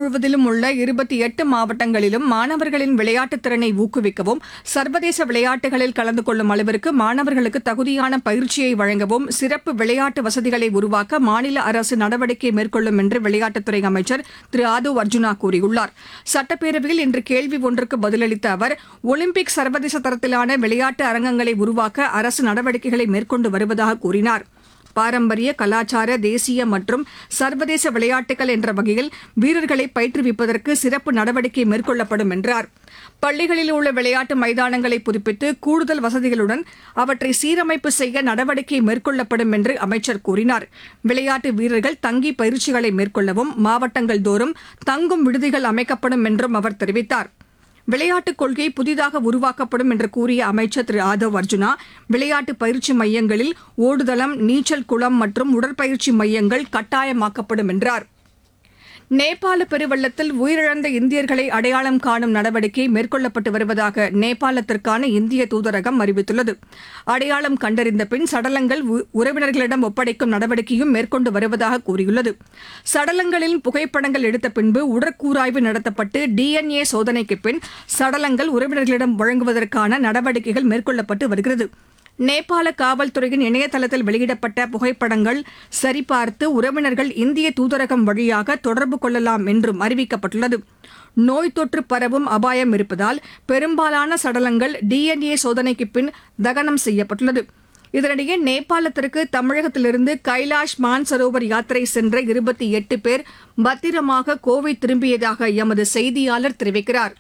முழுவதிலும் உள்ள இருபத்தி எட்டு மாவட்டங்களிலும் மாணவர்களின் விளையாட்டுத் திறனை ஊக்குவிக்கவும் சர்வதேச விளையாட்டுகளில் கலந்து கொள்ளும் அளவிற்கு மாணவர்களுக்கு தகுதியான பயிற்சியை வழங்கவும் சிறப்பு விளையாட்டு வசதிகளை உருவாக்க மாநில அரசு நடவடிக்கை மேற்கொள்ளும் என்று விளையாட்டுத்துறை அமைச்சர் திரு ஆதவ் அர்ஜுனா கூறியுள்ளார் சட்டப்பேரவையில் இன்று கேள்வி ஒன்றுக்கு பதிலளித்த அவர் ஒலிம்பிக் சர்வதேச தரத்திலான விளையாட்டு அரங்கங்களை உருவாக்க அரசு நடவடிக்கைகளை மேற்கொண்டு வருவதாக கூறினார் பாரம்பரிய கலாச்சார தேசிய மற்றும் சர்வதேச விளையாட்டுகள் என்ற வகையில் வீரர்களை பயிற்றுவிப்பதற்கு சிறப்பு நடவடிக்கை மேற்கொள்ளப்படும் என்றார் பள்ளிகளில் உள்ள விளையாட்டு மைதானங்களை புதுப்பித்து கூடுதல் வசதிகளுடன் அவற்றை சீரமைப்பு செய்ய நடவடிக்கை மேற்கொள்ளப்படும் என்று அமைச்சர் கூறினார் விளையாட்டு வீரர்கள் தங்கி பயிற்சிகளை மேற்கொள்ளவும் மாவட்டங்கள் தோறும் தங்கும் விடுதிகள் அமைக்கப்படும் என்றும் அவர் தெரிவித்தார் விளையாட்டுக் கொள்கை புதிதாக உருவாக்கப்படும் என்று கூறிய அமைச்சர் திரு ஆதவ் அர்ஜுனா விளையாட்டு பயிற்சி மையங்களில் ஓடுதளம் நீச்சல் குளம் மற்றும் உடற்பயிற்சி மையங்கள் கட்டாயமாக்கப்படும் என்றார் நேபாள பெருவெள்ளத்தில் உயிரிழந்த இந்தியர்களை அடையாளம் காணும் நடவடிக்கை மேற்கொள்ளப்பட்டு வருவதாக நேபாளத்திற்கான இந்திய தூதரகம் அறிவித்துள்ளது அடையாளம் கண்டறிந்த பின் சடலங்கள் உ- உறவினர்களிடம் ஒப்படைக்கும் நடவடிக்கையும் மேற்கொண்டு வருவதாக கூறியுள்ளது சடலங்களின் புகைப்படங்கள் எடுத்த பின்பு உடற்கூராய்வு நடத்தப்பட்டு டிஎன்ஏ சோதனைக்கு பின் சடலங்கள் உறவினர்களிடம் வழங்குவதற்கான நடவடிக்கைகள் மேற்கொள்ளப்பட்டு வருகிறது நேபாள காவல்துறையின் இணையதளத்தில் வெளியிடப்பட்ட புகைப்படங்கள் சரிபார்த்து உறவினர்கள் இந்திய தூதரகம் வழியாக தொடர்பு கொள்ளலாம் என்றும் அறிவிக்கப்பட்டுள்ளது நோய் தொற்று பரவும் அபாயம் இருப்பதால் பெரும்பாலான சடலங்கள் டிஎன்ஏ சோதனைக்கு பின் தகனம் செய்யப்பட்டுள்ளது இதனிடையே நேபாளத்திற்கு தமிழகத்திலிருந்து கைலாஷ் மான்சரோவர் யாத்திரை சென்ற இருபத்தி எட்டு பேர் பத்திரமாக கோவை திரும்பியதாக எமது செய்தியாளர் தெரிவிக்கிறார்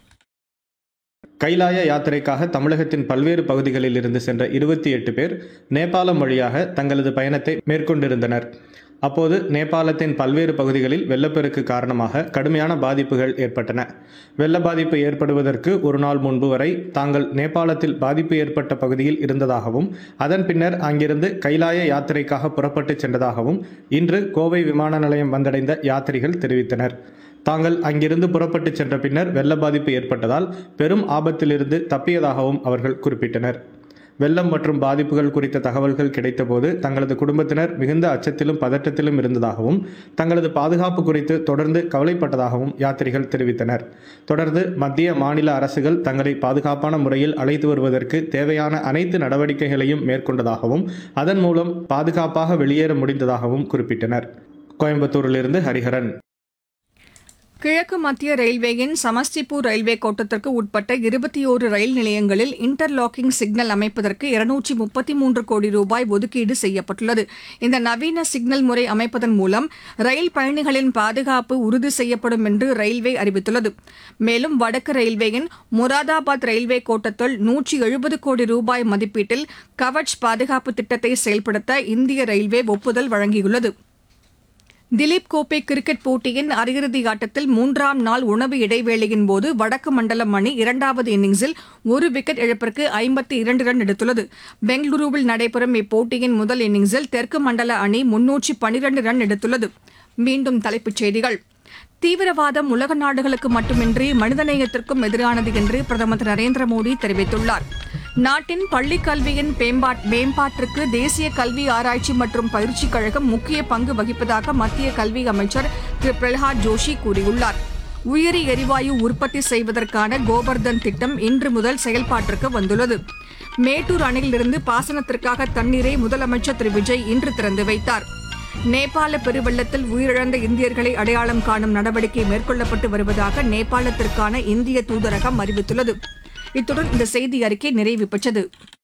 கைலாய யாத்திரைக்காக தமிழகத்தின் பல்வேறு பகுதிகளில் இருந்து சென்ற இருபத்தி எட்டு பேர் நேபாளம் வழியாக தங்களது பயணத்தை மேற்கொண்டிருந்தனர் அப்போது நேபாளத்தின் பல்வேறு பகுதிகளில் வெள்ளப்பெருக்கு காரணமாக கடுமையான பாதிப்புகள் ஏற்பட்டன வெள்ள பாதிப்பு ஏற்படுவதற்கு ஒரு நாள் முன்பு வரை தாங்கள் நேபாளத்தில் பாதிப்பு ஏற்பட்ட பகுதியில் இருந்ததாகவும் அதன் பின்னர் அங்கிருந்து கைலாய யாத்திரைக்காக புறப்பட்டு சென்றதாகவும் இன்று கோவை விமான நிலையம் வந்தடைந்த யாத்ரிகள் தெரிவித்தனர் தாங்கள் அங்கிருந்து புறப்பட்டு சென்ற பின்னர் வெள்ள பாதிப்பு ஏற்பட்டதால் பெரும் ஆபத்திலிருந்து தப்பியதாகவும் அவர்கள் குறிப்பிட்டனர் வெள்ளம் மற்றும் பாதிப்புகள் குறித்த தகவல்கள் கிடைத்தபோது தங்களது குடும்பத்தினர் மிகுந்த அச்சத்திலும் பதட்டத்திலும் இருந்ததாகவும் தங்களது பாதுகாப்பு குறித்து தொடர்ந்து கவலைப்பட்டதாகவும் யாத்திரிகள் தெரிவித்தனர் தொடர்ந்து மத்திய மாநில அரசுகள் தங்களை பாதுகாப்பான முறையில் அழைத்து வருவதற்கு தேவையான அனைத்து நடவடிக்கைகளையும் மேற்கொண்டதாகவும் அதன் மூலம் பாதுகாப்பாக வெளியேற முடிந்ததாகவும் குறிப்பிட்டனர் கோயம்புத்தூரிலிருந்து ஹரிஹரன் கிழக்கு மத்திய ரயில்வேயின் சமஸ்டிபூர் ரயில்வே கோட்டத்திற்கு உட்பட்ட இருபத்தி ஓரு ரயில் நிலையங்களில் இன்டர்லாக்கிங் சிக்னல் அமைப்பதற்கு இருநூற்றி முப்பத்தி மூன்று கோடி ரூபாய் ஒதுக்கீடு செய்யப்பட்டுள்ளது இந்த நவீன சிக்னல் முறை அமைப்பதன் மூலம் ரயில் பயணிகளின் பாதுகாப்பு உறுதி செய்யப்படும் என்று ரயில்வே அறிவித்துள்ளது மேலும் வடக்கு ரயில்வேயின் முராதாபாத் ரயில்வே கோட்டத்தில் நூற்றி எழுபது கோடி ரூபாய் மதிப்பீட்டில் கவச் பாதுகாப்பு திட்டத்தை செயல்படுத்த இந்திய ரயில்வே ஒப்புதல் வழங்கியுள்ளது திலீப் கோப்பை கிரிக்கெட் போட்டியின் அரையிறுதி ஆட்டத்தில் மூன்றாம் நாள் உணவு இடைவேளையின் போது வடக்கு மண்டலம் அணி இரண்டாவது இன்னிங்ஸில் ஒரு விக்கெட் இழப்பிற்கு ஐம்பத்தி இரண்டு ரன் எடுத்துள்ளது பெங்களூருவில் நடைபெறும் இப்போட்டியின் முதல் இன்னிங்ஸில் தெற்கு மண்டல அணி முன்னூற்றி பனிரண்டு ரன் எடுத்துள்ளது மீண்டும் தலைப்புச் செய்திகள் தீவிரவாதம் உலக நாடுகளுக்கு மட்டுமின்றி மனிதநேயத்திற்கும் எதிரானது என்று பிரதமர் திரு நரேந்திர மோடி தெரிவித்துள்ளார் நாட்டின் பள்ளிக் கல்வியின் மேம்பாட்- மேம்பாட்டிற்கு தேசிய கல்வி ஆராய்ச்சி மற்றும் பயிற்சிக் கழகம் முக்கிய பங்கு வகிப்பதாக மத்திய கல்வி அமைச்சர் திரு பிரல்ஹாத் ஜோஷி கூறியுள்ளார் உயிரி எரிவாயு உற்பத்தி செய்வதற்கான கோபர்தன் திட்டம் இன்று முதல் செயல்பாட்டிற்கு வந்துள்ளது மேட்டூர் அணையிலிருந்து பாசனத்திற்காக தண்ணீரை முதலமைச்சர் திரு விஜய் இன்று திறந்து வைத்தார் நேபாள பெருவெள்ளத்தில் உயிரிழந்த இந்தியர்களை அடையாளம் காணும் நடவடிக்கை மேற்கொள்ளப்பட்டு வருவதாக நேபாளத்திற்கான இந்திய தூதரகம் அறிவித்துள்ளது இத்துடன் இந்த செய்தி அறிக்கை நிறைவு பெற்றது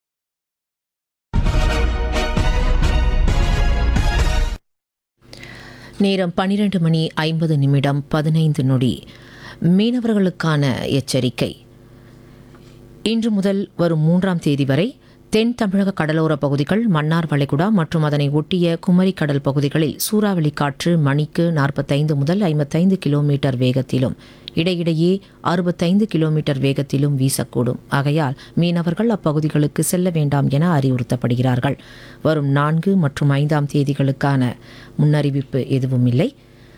நேரம் பன்னிரண்டு மணி ஐம்பது நிமிடம் பதினைந்து நொடி மீனவர்களுக்கான எச்சரிக்கை இன்று முதல் வரும் மூன்றாம் தேதி வரை தென் தமிழக கடலோர பகுதிகள் மன்னார் வளைகுடா மற்றும் அதனை ஒட்டிய குமரி கடல் பகுதிகளில் சூறாவளி காற்று மணிக்கு நாற்பத்தைந்து முதல் ஐம்பத்தைந்து கிலோமீட்டர் வேகத்திலும் இடையிடையே அறுபத்தைந்து கிலோமீட்டர் வேகத்திலும் வீசக்கூடும் ஆகையால் மீனவர்கள் அப்பகுதிகளுக்கு செல்ல வேண்டாம் என அறிவுறுத்தப்படுகிறார்கள் வரும் நான்கு மற்றும் ஐந்தாம் தேதிகளுக்கான முன்னறிவிப்பு எதுவும் இல்லை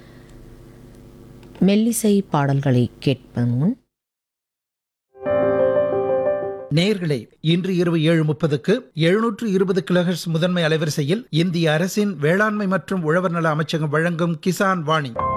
மெல்லிசை பாடல்களை கேட்பதன் முன் நேயர்களே இன்று இரவு ஏழு முப்பதுக்கு எழுநூற்று இருபது கிலோஹெர்ட்ஸ் முதன்மை அலைவரிசையில் இந்திய அரசின் வேளாண்மை மற்றும் உழவர் நல அமைச்சகம் வழங்கும் கிசான் வாணி